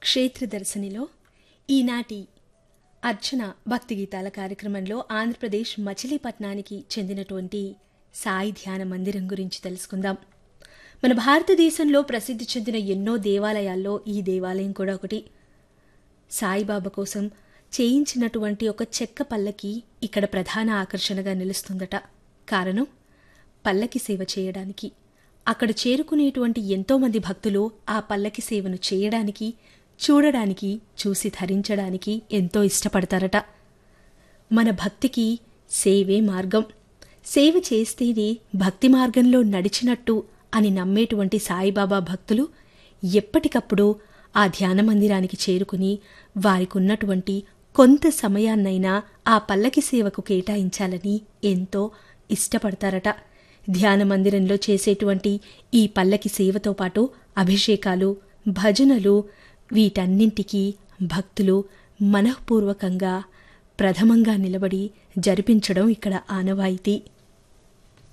క్షేత్ర దర్శనిలో ఈనాటి అర్చన భక్తి గీతాల కార్యక్రమంలో ఆంధ్రప్రదేశ్ మచిలీపట్నానికి చెందినటువంటి సాయి ధ్యాన మందిరం గురించి తెలుసుకుందాం మన భారతదేశంలో ప్రసిద్ధి చెందిన ఎన్నో దేవాలయాల్లో ఈ దేవాలయం కూడా ఒకటి సాయిబాబా కోసం చేయించినటువంటి ఒక చెక్క పల్లకి ఇక్కడ ప్రధాన ఆకర్షణగా నిలుస్తుందట కారణం పల్లకి సేవ చేయడానికి అక్కడ చేరుకునేటువంటి ఎంతోమంది భక్తులు ఆ పల్లకి సేవను చేయడానికి చూడడానికి చూసి ధరించడానికి ఎంతో ఇష్టపడతారట మన భక్తికి సేవే మార్గం సేవ చేస్తేనే భక్తి మార్గంలో నడిచినట్టు అని నమ్మేటువంటి సాయిబాబా భక్తులు ఎప్పటికప్పుడు ఆ ధ్యాన మందిరానికి చేరుకుని వారికున్నటువంటి కొంత సమయాన్నైనా ఆ పల్లకి సేవకు కేటాయించాలని ఎంతో ఇష్టపడతారట ధ్యాన మందిరంలో చేసేటువంటి ఈ పల్లకి సేవతో పాటు అభిషేకాలు భజనలు వీటన్నింటికీ భక్తులు మనఃపూర్వకంగా ప్రథమంగా నిలబడి జరిపించడం ఇక్కడ ఆనవాయితీ